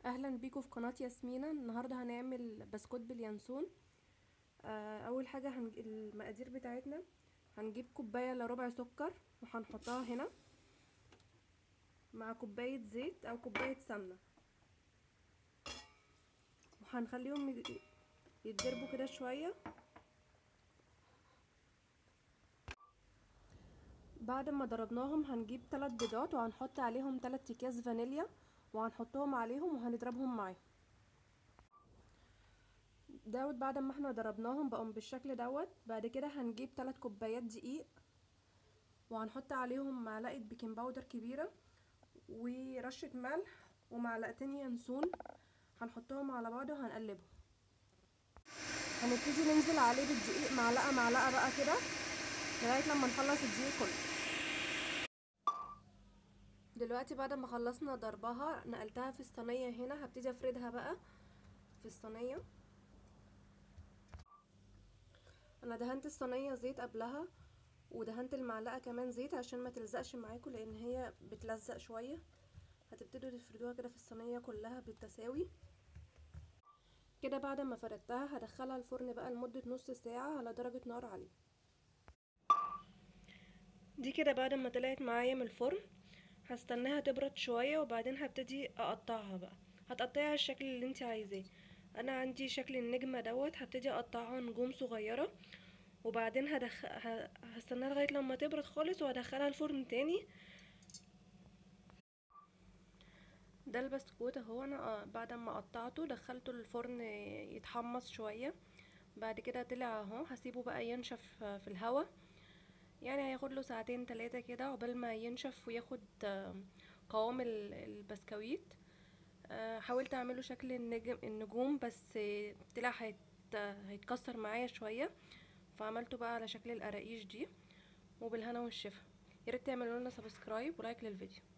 اهلا بيكم في قناة ياسمينة النهاردة هنعمل بسكوت باليانسون آه، اول حاجة هنج... المقادير بتاعتنا هنجيب كوباية الا ربع سكر وهنحطها هنا مع كوباية زيت او كوباية سمنة وهنخليهم يتضربوا كده شوية بعد ما ضربناهم هنجيب ثلاث بيضات وهنحط عليهم ثلاث اكياس فانيليا وهنحطهم عليهم وهنضربهم معاهم دوت بعد ما احنا ضربناهم بقوا بالشكل دوت بعد كده هنجيب 3 كوبايات دقيق وهنحط عليهم معلقه بيكنج باودر كبيره ورشه ملح ومعلقتين ينسون هنحطهم على بعض وهنقلبهم هنبتدي ننزل عليه بالدقيق معلقه معلقه بقى كده لغايه لما نخلص الدقيق كله دلوقتي بعد ما خلصنا ضربها نقلتها في الصينيه هنا هبتدي افردها بقى في الصينيه انا دهنت الصينيه زيت قبلها ودهنت المعلقه كمان زيت عشان ما تلزقش معاكم لان هي بتلزق شويه هتبتدوا تفردوها كده في الصينيه كلها بالتساوي كده بعد ما فردتها هدخلها الفرن بقى لمده نص ساعه على درجه نار عاليه دي كده بعد ما طلعت معايا من الفرن هستناها تبرد شويه وبعدين هبتدي اقطعها بقى هتقطعيها الشكل اللي انت عايزاه انا عندي شكل النجمه دوت هبتدي اقطعها نجوم صغيره وبعدين هدخ... هستناها لغايه لما تبرد خالص وهدخلها الفرن تاني ده البسكوت اهو انا بعد ما قطعته دخلته الفرن يتحمص شويه بعد كده طلع اهو هسيبه بقى ينشف في الهواء يعني هياخد له ساعتين تلاتة كده عقبال ما ينشف وياخد قوام البسكويت حاولت اعمله شكل النجم النجوم بس طلع هيت هيتكسر معايا شويه فعملته بقى على شكل القراقيش دي وبالهنا والشفا ياريت تعملوا لنا سبسكرايب ولايك للفيديو